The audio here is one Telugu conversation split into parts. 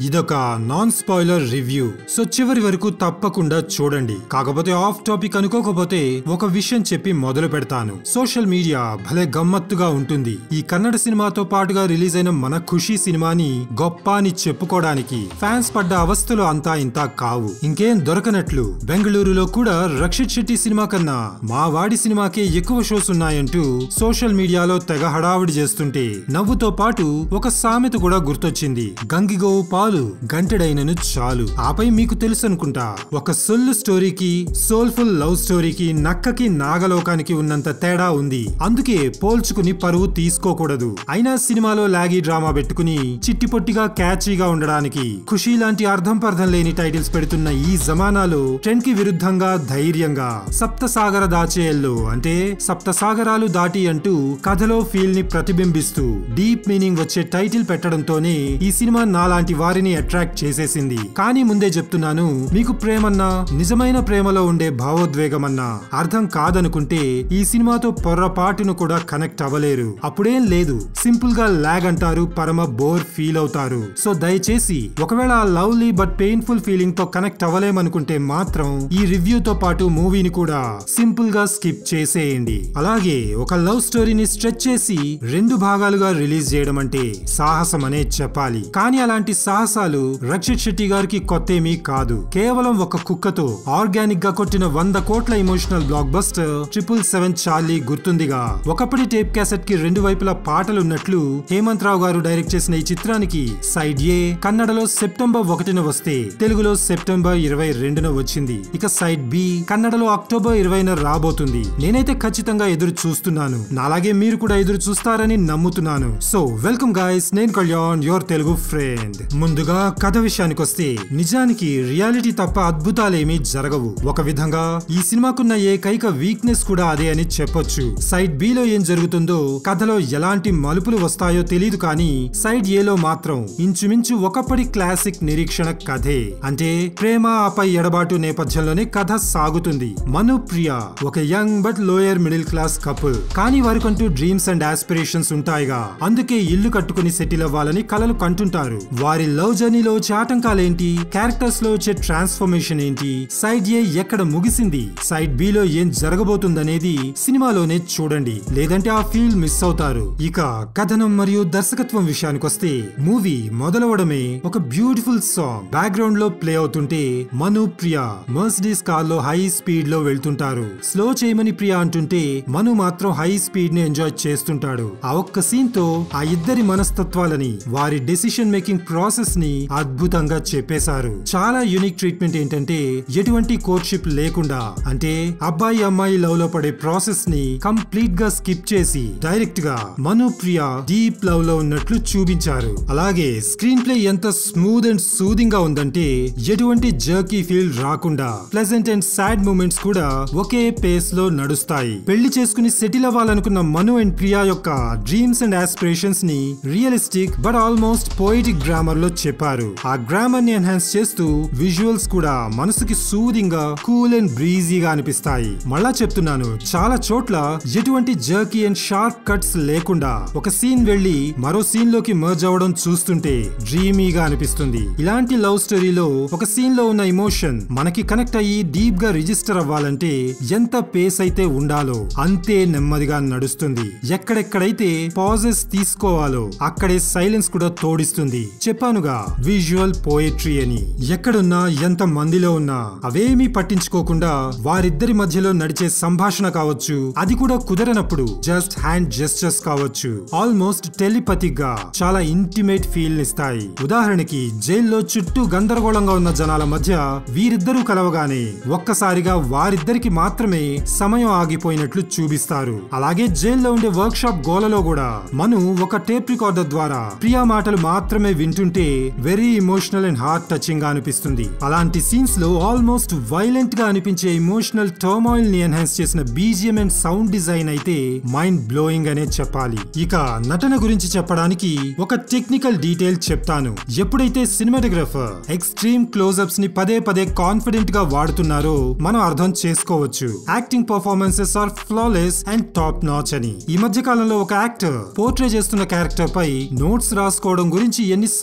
ఇదొక నాన్ స్పాయిలర్ రివ్యూ సో చివరి వరకు తప్పకుండా చూడండి కాకపోతే ఆఫ్ టాపిక్ అనుకోకపోతే ఒక విషయం చెప్పి మొదలు పెడతాను సోషల్ మీడియా భలే గమ్మత్తుగా ఉంటుంది ఈ కన్నడ సినిమాతో పాటుగా రిలీజ్ అయిన మన ఖుషి సినిమాని గొప్ప అని చెప్పుకోవడానికి ఫ్యాన్స్ పడ్డ అవస్థలు అంతా ఇంతా కావు ఇంకేం దొరకనట్లు బెంగళూరులో కూడా రక్షిత్ శెట్టి సినిమా కన్నా మా వాడి సినిమాకే ఎక్కువ షోస్ ఉన్నాయంటూ సోషల్ మీడియాలో తెగ హడావిడి చేస్తుంటే నవ్వుతో పాటు ఒక సామెత కూడా గుర్తొచ్చింది గంగిగోవు పాలు గంటెడైనను చాలు ఆపై మీకు తెలుసు అనుకుంటా ఒక సొల్లు స్టోరీకి సోల్ఫుల్ లవ్ స్టోరీకి నక్కకి నాగలోకానికి ఉన్నంత తేడా ఉంది అందుకే పోల్చుకుని పరువు తీసుకోకూడదు అయినా సినిమాలో లాగి డ్రామా పెట్టుకుని చిట్టిపొట్టిగా క్యాచీగా ఉండడానికి ఖుషీ లాంటి అర్థం పర్థం లేని టైటిల్స్ పెడుతున్న ఈ జమానాలో ట్రెండ్ కి విరుద్ధంగా ధైర్యంగా సప్తసాగర దాచేయల్లో అంటే సప్త సాగరాలు దాటి అంటూ కథలో ఫీల్ ని ప్రతిబింబిస్తూ డీప్ మీనింగ్ వచ్చే టైటిల్ పెట్టడంతోనే ఈ సినిమా నాలాంటి వారిని అట్రాక్ట్ చేసేసింది కానీ ముందే చెప్తున్నాను మీకు ప్రేమన్నా నిజమైన ప్రేమలో ఉండే భావోద్వేగమన్నా అర్థం కాదనుకుంటే ఈ సినిమాతో పొర్రపాటును కూడా కనెక్ట్ అవ్వలేరు అప్పుడేం లేదు సింపుల్ గా లాగ్ అంటారు పరమ బోర్ ఫీల్ అవుతారు సో దయచేసి ఒకవేళ ఆ లవ్లీ బట్ పెయిన్ఫుల్ ఫీలింగ్ తో కనెక్ట్ అవ్వలేమనుకుంటే మాత్రం ఈ రివ్యూతో పాటు మూవీని కూడా సింపుల్ గా స్కిప్ చేసేయండి అలాగే ఒక లవ్ స్టోరీని స్ట్రెచ్ చేసి రెండు భాగాలుగా రిలీజ్ చేయడం అంటే సాహసం అనే చెప్పాలి కానీ అలాంటి సాహసాలు రక్షిత్ శెట్టి గారికి కొత్తేమీ కాదు కేవలం ఒక కుక్కతో ఆర్గానిక్ గా కొట్టిన వంద కోట్ల emotional blockbuster triple seven Charlie గుర్తుందిగా ఒకప్పటి టేప్ క్యాసెట్ కి రెండు వైపులా పాటలున్నట్లు హేమంత్ రావు గారు డైరెక్ట్ చేసిన ఈ చిత్రానికి సైడ్ ఏ కన్నడలో సెప్టెంబర్ ఒకటిన వస్తే తెలుగులో సెప్టెంబర్ ఇరవై రెండున వచ్చింది ఇక సైడ్ బి కన్నడలో అక్టోబర్ ఇరవైన రాబోతుంది నేనైతే ఖచ్చితంగా ఎదురు చూస్తున్నాను నాలాగే మీరు కూడా ఎదురు చూస్తారని నమ్ముతున్నాను సో వెల్కమ్ గాయస్ నేను కళ్యాణ్ యువర్ తెలుగు ఫ్రెండ్ ముందుగా కథ విషయానికి వస్తే నిజానికి రియాలిటీ తప్ప అద్భుతాలేమీ జరగవు ఒక విధంగా ఈ సినిమాకున్న ఏకైక వీక్నెస్ కూడా అదే అని చెప్పొచ్చు సైడ్ బి లో ఏం జరుగుతుందో కథలో ఎలాంటి మలుపులు వస్తాయో తెలియదు కానీ సైడ్ ఏ లో మాత్రం ఇంచుమించు ఒకప్పటి క్లాసిక్ నిరీక్షణ కథే అంటే ప్రేమ ఆపై ఎడబాటు నేపథ్యంలోనే కథ సాగుతుంది మను ప్రియ ఒక young but lower middle class couple కానీ వారికంటూ డ్రీమ్స్ అండ్ ఆస్పిరేషన్స్ ఉంటాయిగా అందుకే ఇల్లు కట్టుకుని సెటిల్ అవ్వాలని కలలు కంటుంటారు వారి లవ్ జర్నీలో వచ్చే ఆటంకాలేంటి క్యారెక్టర్స్ లో వచ్చే ట్రాన్స్ఫర్మేషన్ ఏంటి సైడ్ ఏ ఎక్కడ ముగిసింది సైడ్ బి లో ఏం జరగబోతుందనేది సినిమాలోనే చూడండి లేదంటే ఆ ఫీల్ మిస్ అవుతారు ఇక కథనం మరియు దర్శకత్వం విషయానికి వస్తే మూవీ మొదలవడమే ఒక బ్యూటిఫుల్ సాంగ్ బ్యాక్గ్రౌండ్ లో ప్లే అవుతుంటే మను ప్రియా మర్సిడీస్ కార్ లో హై స్పీడ్ లో వెళ్తుంటారు స్లో చేయమని ప్రియా అంటుంటే మను మాత్రం హై స్పీడ్ ని ఎంజాయ్ చేస్తుంటాడు ఆ ఒక్క సీన్ తో ఆ ఇద్దరి మనస్తత్వాలని వారి డెసిషన్ మేకింగ్ ప్రాసెస్ ని అద్భుతంగా చెప్పేశారు చాలా యూనిక్ ట్రీట్మెంట్ ఏంటంటే ఎటువంటి కోర్ట్షిప్ లేకుండా అంటే అబ్బాయి అమ్మాయి లవ్ లో పడే ప్రాసెస్ ని కంప్లీట్ గా స్కిప్ చేసి డైరెక్ట్ గా మను ప్రియా డీప్ లవ్ లో ఉన్నట్లు చూపించారు అలాగే స్క్రీన్ ప్లే ఎంత స్మూత్ అండ్ సూదింగ్ గా ఉందంటే ఎటువంటి జర్కీ ఫీల్ రాకుండా ప్లెజెంట్ అండ్ సాడ్ మూమెంట్స్ కూడా ఒకే పేస్ లో నడుస్తాయి పెళ్లి చేసుకుని సెటిల్ అవ్వాలనుకున్న మను అండ్ ప్రియా యొక్క డ్రీమ్స్ అండ్ ఆస్పిరేషన్స్ ని realistic but almost poetic grammar లో చెప్పారు ఆ గ్రామర్ ని ఎన్హాన్స్ చేస్తూ విజువల్స్ కూడా మనసుకి సూదింగ్ గా కూల్ అండ్ బ్రీజీగా అనిపిస్తాయి మళ్ళా చెప్తున్నాను చాలా చోట్ల ఎటువంటి జర్కీ అండ్ షార్ప్ కట్స్ లేకుండా ఒక సీన్ వెళ్లి మరో సీన్ లోకి మర్జ్ అవ్వడం చూస్తుంటే డ్రీమీగా అనిపిస్తుంది ఇలాంటి లవ్ స్టోరీలో ఒక సీన్ లో ఉన్న ఇమోషన్ మనకి కనెక్ట్ అయ్యి డీప్ గా రిజిస్టర్ అవ్వాలంటే ఎంత పేస్ అయితే ఉండాలో అంతే నెమ్మదిగా నడుస్తుంది ఎక్కడెక్కడైతే పాజెస్ తీసుకోవాలో అక్కడే సైలెన్స్ కూడా తోడిస్తుంది చెప్పానుగా విజువల్ పోయట్రీ అని ఎక్కడున్నా ఎంత మందిలో ఉన్నా అవేమీ పట్టించుకోకుండా వారిద్దరి మధ్యలో నడిచే సంభాషణ కావచ్చు అది కూడా కుదరనప్పుడు జస్ట్ హ్యాండ్ జెస్టర్స్ కావచ్చు ఆల్మోస్ట్ టెలిపతిక్ గా చాలా ఇంటిమేట్ ఫీల్ ఇస్తాయి ఉదాహరణకి జైల్లో చుట్టూ గందరగోళంగా ఉన్న జనాల మధ్య వీరిద్దరూ కలవగానే ఒక్కసారిగా వారిద్దరికి మాత్రమే సమయం ఆగిపోయినట్లు చూపిస్తారు అలాగే జైల్లో ఉండే వర్క్ షాప్ గోలలో కూడా మను ఒక టేప్ రికార్డర్ ద్వారా ప్రియా మాటలు మాత్రమే వింటుంటే very emotional and heart touching గా అనిపిస్తుంది అలాంటి సీన్స్ లో ఆల్మోస్ట్ వైలెంట్ గా అనిపించే ఇమోషనల్ టర్మాయిల్ ని ఎన్హాన్స్ చేసిన బీజిఎం అండ్ సౌండ్ డిజైన్ అయితే మైండ్ బ్లోయింగ్ అనే చెప్పాలి ఇక నటన గురించి చెప్పడానికి ఒక టెక్నికల్ డీటెయిల్ చెప్తాను ఎప్పుడైతే సినిమాటోగ్రఫర్ ఎక్స్ట్రీమ్ క్లోజ్అప్స్ ని పదే పదే కాన్ఫిడెంట్ గా వాడుతున్నారో మనం అర్థం చేసుకోవచ్చు acting performances are flawless and top notch అని ఈ మధ్య కాలంలో ఒక యాక్టర్ పోర్ట్రే చేస్తున్న క్యారెక్టర్ పై నోట్స్ రాసుకోవడం గురించి ఎన్నిసార్లు విన్నాను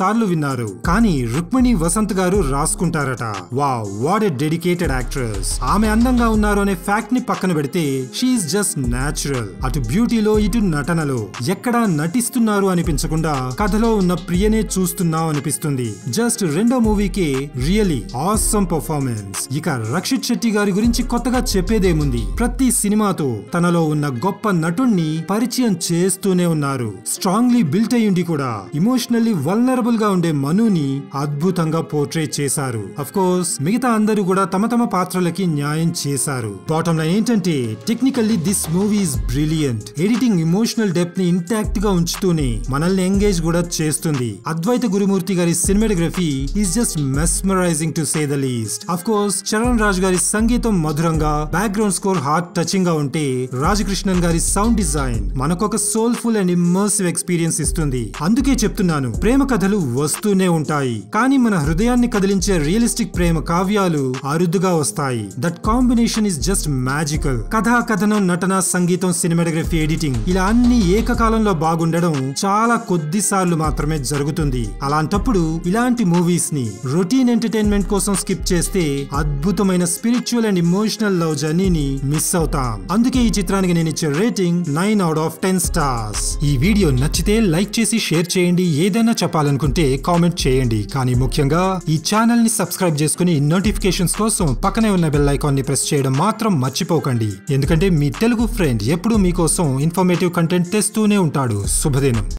ఉన్నారు కానీ రుక్మిణి వసంత్ గారు రాసుకుంటారట వా వాట్ ఎ డెడికేటెడ్ యాక్ట్రెస్ ఆమె అందంగా ఉన్నారు అనే ఫ్యాక్ట్ ని పక్కన పెడితే షీఈ్ జస్ట్ న్యాచురల్ అటు బ్యూటీలో ఇటు నటనలో ఎక్కడా నటిస్తున్నారు అనిపించకుండా కథలో ఉన్న ప్రియనే చూస్తున్నాం అనిపిస్తుంది జస్ట్ రెండో మూవీకి రియలీ ఆసమ్ పర్ఫార్మెన్స్ ఇక రక్షిత్ శెట్టి గారి గురించి కొత్తగా చెప్పేదేముంది ప్రతి సినిమాతో తనలో ఉన్న గొప్ప నటుణ్ణి పరిచయం చేస్తూనే ఉన్నారు స్ట్రాంగ్లీ బిల్ట్ అయ్యుండి కూడా ఇమోషనల్లీ వల్నరబుల్ గా ఉండే మనుని అద్భుతంగా పోర్ట్రే చేశారు అఫ్ కోర్స్ మిగతా అందరూ కూడా తమ తమ పాత్రలకి న్యాయం చేశారు బాటమ్ లైన్ ఏంటంటే technically this movie is brilliant editing emotional depth ని ఇంటాక్ట్ గా ఉంచుతూనే మనల్ని ఎంగేజ్ కూడా చేస్తుంది Advaita Gurumurthy garu cinematography is just mesmerizing to say the least of course Charan Raj garu సంగీతం మధురంగా బ్యాక్గ్రౌండ్ స్కోర్ హార్ట్ టచింగ్ గా ఉంటే రాజకృష్ణన్ గారి సౌండ్ డిజైన్ మనకొక సోల్ఫుల్ అండ్ ఇమ్మర్సివ్ ఎక్స్పీరియన్స్ ఇస్తుంది అందుకే చెప్తున్నాను ప్రేమ కథలు వస్తూనే ఉంటాయి కానీ మన హృదయాన్ని కదిలించే రియలిస్టిక్ ప్రేమ కావ్యాలు అరుదుగా వస్తాయి that combination is just magical కథా కథనం నటన సంగీతం సినిమాటోగ్రఫీ ఎడిటింగ్ ఇలా అన్ని ఏకకాలంలో బాగుండడం చాలా కొద్ది సార్లు మాత్రమే జరుగుతుంది అలాంటప్పుడు ఇలాంటి మూవీస్ ని రొటీన్ ఎంటర్టైన్మెంట్ కోసం స్కిప్ చేస్తే అద్భుతమైన స్పిరిచువల్ అండ్ ఇమోషనల్ లవ్ జర్నీని మిస్ అవుతాం అందుకే ఈ చిత్రానికి నేను ఇచ్చే rating nine out of ten stars ఈ వీడియో నచ్చితే లైక్ చేసి షేర్ చేయండి ఏదైనా చెప్పాలనుకుంటే కామెంట్ చేయండి కానీ ముఖ్యంగా ఈ ఛానల్ ని సబ్స్క్రైబ్ చేసుకుని నోటిఫికేషన్స్ కోసం పక్కనే ఉన్న బెల్ ఐకాన్ ని ప్రెస్ చేయడం మాత్రం మర్చిపోకండి ఎందుకంటే మీ తెలుగు ఫ్రెండ్ ఎప్పుడూ మీకోసం ఇన్ఫర్మేటివ్ కంటెంట్ తెస్తూనే ఉంటాడు శుభదినం